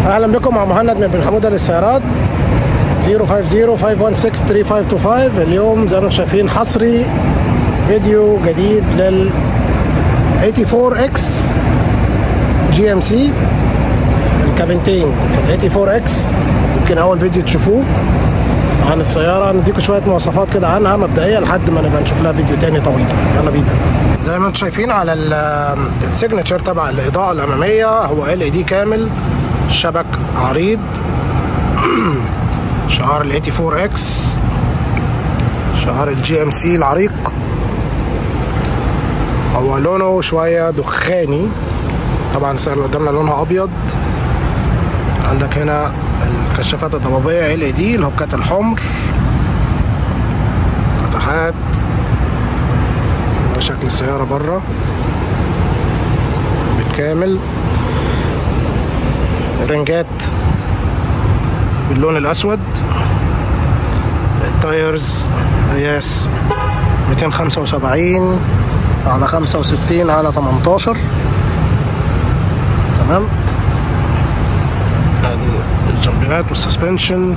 اهلا بكم مع مهند من بن حموده للسيارات 050-516-3525 اليوم زي ما انتم شايفين حصري فيديو جديد لل 84 اكس جي ام سي الكابينتين ال 84 اكس يمكن اول فيديو تشوفوه عن السيارة نديكم شوية مواصفات كده عنها مبدئية لحد ما نبقى نشوف لها فيديو تاني طويل يلا بينا زي ما انتم شايفين على السيجنتشر تبع الإضاءة الأمامية هو ال اي دي كامل شبك عريض شعار ال 84 اكس شعار الجي ام سي العريق هو لونه شوية دخاني طبعا السيارة اللي قدامنا لونها أبيض عندك هنا الكشافات الضبابية ال اي دي الهوكات الحمر فتحات ده شكل السيارة بره بالكامل رنجات باللون الأسود التايرز قياس 275 على 65 على 18 تمام ادي الجنبينات والسسبنشن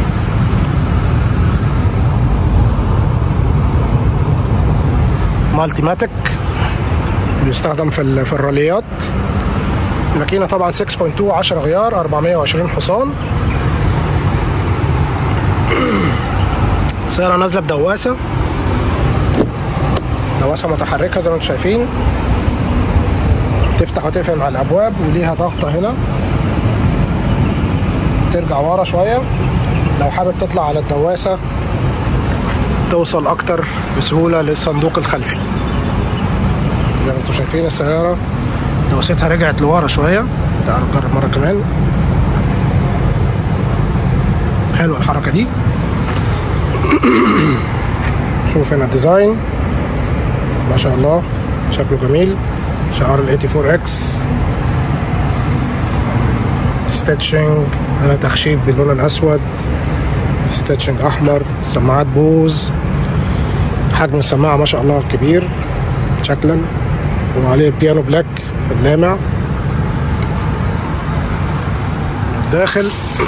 مالتي ماتيك بيستخدم في في الراليات الماكينه طبعا 6.2 10 غيار 420 حصان السياره نازله بدواسه دواسه متحركه زي ما انتم شايفين تفتح وتقفل مع الابواب وليها ضغطه هنا ترجع ورا شويه لو حابب تطلع على الدواسه توصل اكتر بسهوله للصندوق الخلفي زي ما انتم شايفين السياره دوستها رجعت لورا شويه تعالوا نجرب مره كمان حلوه الحركه دي شوف هنا الديزاين ما شاء الله شكله جميل شعار ال 84 اكس ستيتشنج هنا تخشيب باللون الاسود ستيتشنج احمر سماعات بوز حجم السماعه ما شاء الله كبير شكلا وعليه بيانو بلاك اللامع داخل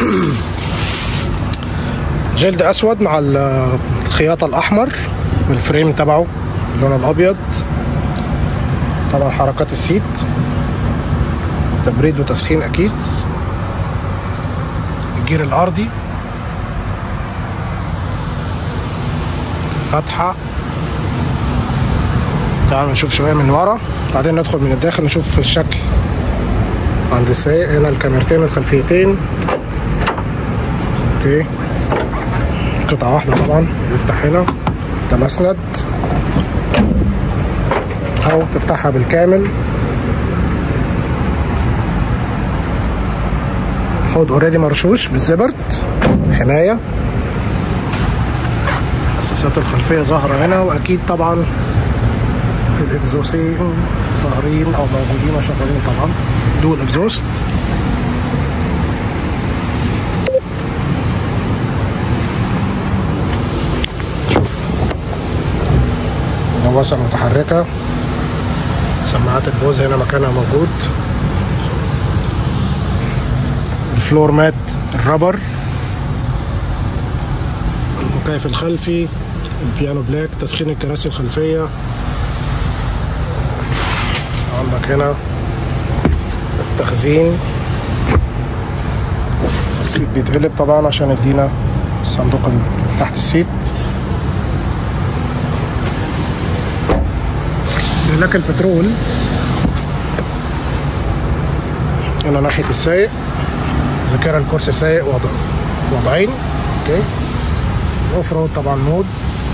جلد اسود مع الخياطه الاحمر والفريم تبعه اللون الابيض طبعا حركات السيت تبريد وتسخين اكيد الجير الارضي فتحة تعالوا نشوف شوية من ورا بعدين ندخل من الداخل نشوف الشكل عند السايق هنا الكاميرتين الخلفيتين اوكي قطعة واحدة طبعا يفتح هنا ده مسند او تفتحها بالكامل الحوض اوريدي مرشوش بالزبرت حماية حساسات الخلفية ظاهرة هنا واكيد طبعا الاكزوسين ظاهرين او موجودين وشغالين طبعا دول اكزوست دواسة متحركة سماعات البوز هنا مكانها موجود الفلور مات الرابر المكيف الخلفي البيانو بلاك تسخين الكراسي الخلفية عندك هنا التخزين السيت بيتقلب طبعا عشان يدينا الصندوق تحت السيت استهلاك البترول هنا ناحية السايق ذاكرة الكرسي سايق وضع وضعين اوكي اوف رود طبعا مود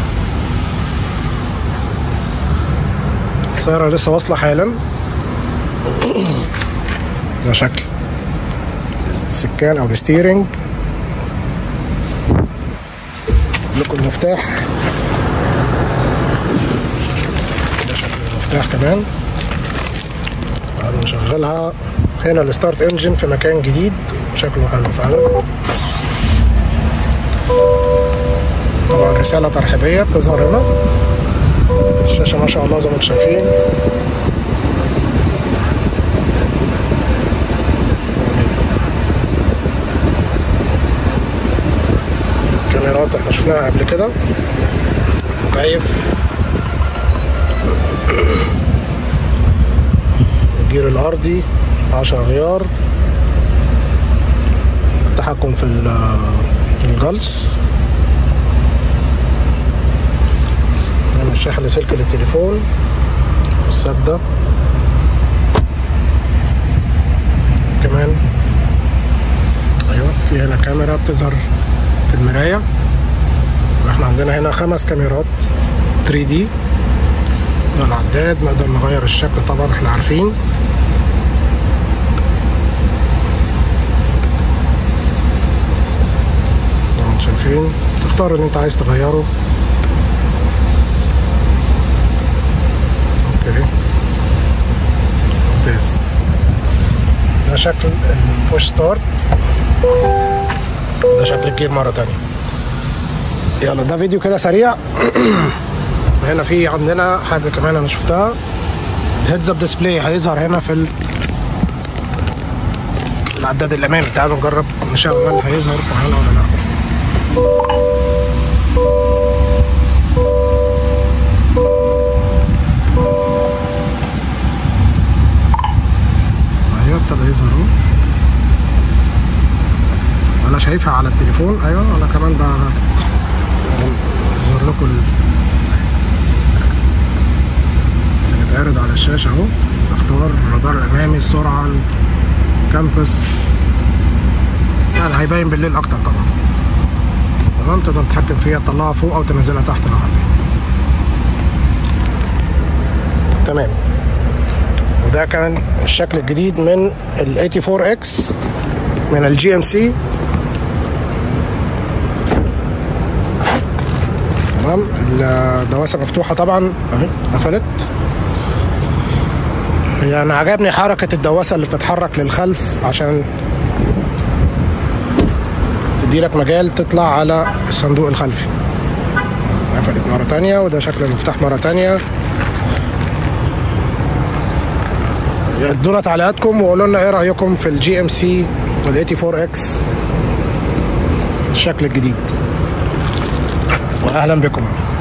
السيارة لسه واصلة حالا ده شكل السكان او الستيرنج لكم المفتاح المفتاح كمان بعد نشغلها هنا الستارت انجن في مكان جديد شكله حلو فعلا طبعا رسالة ترحيبية بتظهر هنا الشاشة ما شاء الله زي ما انتم شايفين كاميرات احنا شفناها قبل كده مكيف الجير الارضي 10 غيار التحكم في الجلس هنا الشاحن لسلك للتليفون السدة كمان ايوه في هنا كاميرا بتظهر في المراية واحنا عندنا هنا خمس كاميرات 3 دي ده العداد نقدر نغير الشكل طبعا احنا عارفين شايفين تختار اللي انت عايز تغيره اوكي ممتاز ده شكل البوش ستارت ده شكل الجير مرة تانية يلا ده فيديو كده سريع هنا في عندنا حاجة كمان انا شفتها الهيدز اب ديسبلاي هيظهر هنا في العداد الامامي تعالوا نجرب نشغل هيظهر معانا ولا لا ايوه ابتدى يظهر اهو انا شايفها على التليفون ايوه انا كمان بقى يظهر لكم بيتعرض على الشاشة اهو تختار الرادار الامامي السرعة الكامبس يعني هيبين بالليل اكتر طبعا تمام تقدر تتحكم فيها تطلعها فوق او تنزلها تحت لو حبيت تمام وده كان الشكل الجديد من ال 84 اكس من الجي ام سي تمام الدواسه مفتوحه طبعا اهي قفلت يعني عجبني حركه الدواسه اللي بتتحرك للخلف عشان تدي لك مجال تطلع على الصندوق الخلفي قفلت مرة تانية وده شكل المفتاح مرة تانية ادونا تعليقاتكم وقولوا لنا ايه رأيكم في الجي ام سي وال 84 اكس الشكل الجديد واهلا بكم